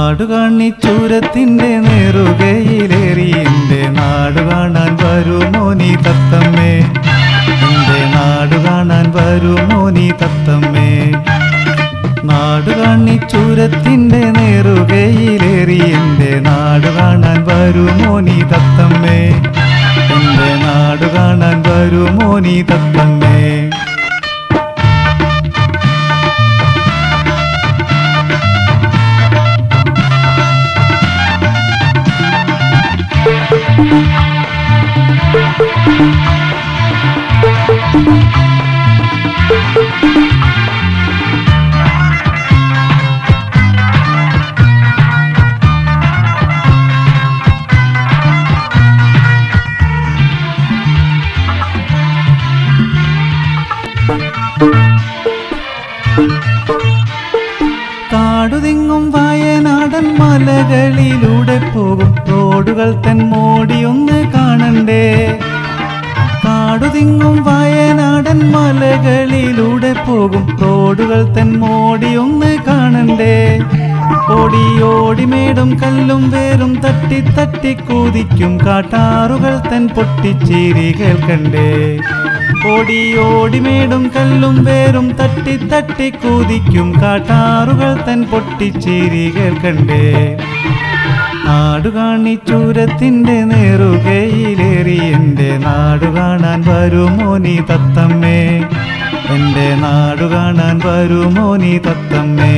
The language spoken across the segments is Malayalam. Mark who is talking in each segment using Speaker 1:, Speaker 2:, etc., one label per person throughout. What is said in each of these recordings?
Speaker 1: നാടുകാണി ചൂരത്തിന്റെ നേറുകയിലേറി എന്റെ നാട് കാണാൻ വരുമോ നീ തത്തമ്മേ എന്റെ നാട് കാണാൻ വരുമോ നീ തത്തമ്മേ നാടുകാണി ചൂരത്തിന്റെ നേറുകയിലേറി എന്റെ നാട് കാണാൻ വരുമോ നീ തത്തമ്മേ എന്റെ നാട് കാണാൻ വരുമോ നീ തത്തമ്മേ കാടുതിങ്ങും വയനാടൻ മലകളിലൂടെ പോകും റോഡുകൾ തൻ മോടിയൊന്ന് കാണണ്ടേ കാടുതിങ്ങും വയനാടൻ മലകളിലൂടെ പോകും റോഡുകൾ തൻ മോടിയൊന്ന് കാണണ്ടേ ഓടി ഓടി മേടും കല്ലും വേറും തട്ടി തട്ടി കൂതിക്കും കാട്ടാറുകൾ തൻ പൊട്ടിച്ചേരി കേൾക്കണ്ടേ ഓടി ഓടി മേടും കല്ലും വേറും തട്ടി തട്ടി കൂതിക്കും കാട്ടാറുകൾ തൻ പൊട്ടിച്ചേരി കേൾക്കണ്ടേ നാടു കാണി ചൂരത്തിന്റെ നേറുകയിലേറി എൻ്റെ നാടു കാണാൻ വരുമോ നീ തത്തമ്മേ എൻ്റെ നാടു കാണാൻ വരുമോ നീ തത്തമ്മേ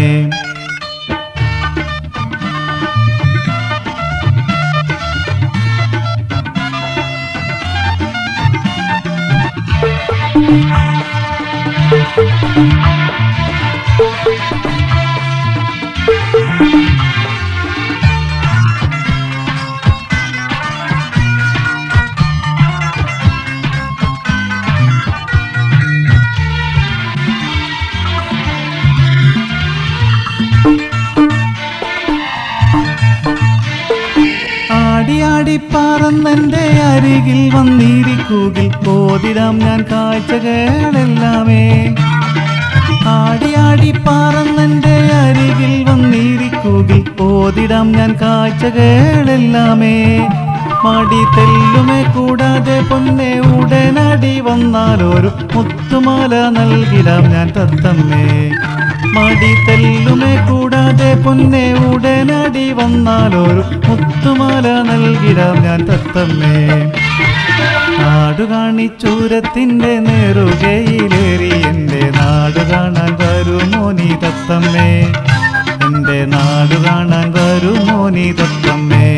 Speaker 1: ആടി ആടി പറന്നെന്റെ അരികിൽ വന്നിരിക്കൂകിൽ പോതിടാം ഞാൻ കാഴ്ചകളെല്ലാമേ ആടി ആടി പറന്നെന്റെ അരികിൽ വന്നിരിക്കൂകിൽ പോതിടാം ഞാൻ കാഴ്ചകളെല്ലാമേ മടി തെല്ലുമേ കൂടാതെ പൊന്നെ ഉടനടി വന്നാലൊരു മുത്തുമാല നൽകിടാം ഞാൻ തത്തമ്മേ മടി തെല്ലുമേ കൂടാതെ പൊന്നെ ഉടനടി വന്നാലൊരു മുത്തുമാല നൽകിടാം ഞാൻ തത്തമ്മേ നാടു കാണി ചൂരത്തിന്റെ നേറുകയിലേറി എൻ്റെ നാട് കാണാൻ വരുമോ നീ തത്തമ്മേ എൻ്റെ നാട് കാണാൻ വരുമോ നീ തത്തമ്മേ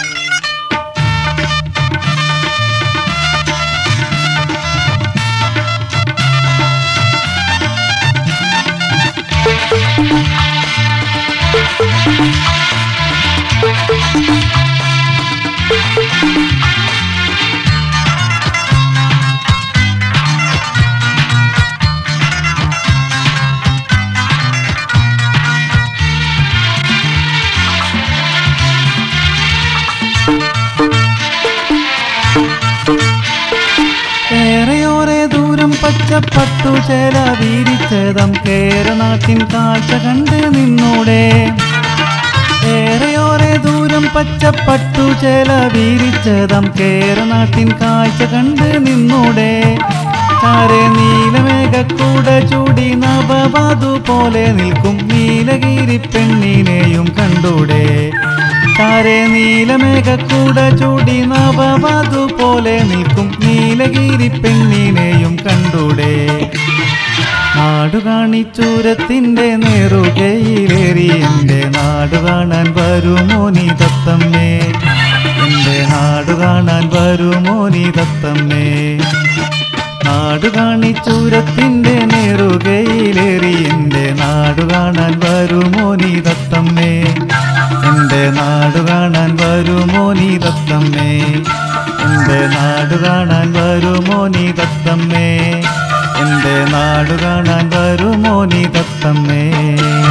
Speaker 1: ഏറെയോറെ ദൂരം പച്ചപ്പട്ടു ചേല വീരിച്ചതം കേരനാട്ടിൻ കാഴ്ച കണ്ട് നിന്നൂടെ ഏറെയോറെ ദൂരം പച്ചപ്പട്ടു ചേല വീരിച്ചതം കേരനാട്ടിൻ കാഴ്ച കണ്ട് നിന്നൂടെ ചാരെ നീലമേഘക്കൂട ചൂടി നവവധു പോലെ നിൽക്കും നീലഗിരി പെണ്ണിനെയും കണ്ടൂടെ ചാരെ നീലമേഘക്കൂട ചൂടി നവവധു പോലെ നിൽക്കും നീലഗിരി പെണ്ണിനെയും കണ്ടൂടെ നാടു കാണിച്ചൂരത്തിന്റെ നേറുകയിലേറി എൻ്റെ നാടു കാണാൻ വരുമോ നീ തത്തമ്മേ എൻ്റെ നാടു കാണാൻ വരുമോ നീ തത്തമ്മേ നാടു കാണിച്ചൂരത്തിന്റെ നേറുകയിലേറി എൻ്റെ നാടു കാണാൻ വരുമോ നീ തത്തമ്മേ എൻ്റെ നാടു കാണാൻ വരുമോ നീ തത്തമ്മേ എൻ്റെ നാടു കാണാൻ വരുമോ നീ തത്തമ്മേ എൻ്റെ നാടു കാണാൻ വരുമോ നീ തത്തമ്മേ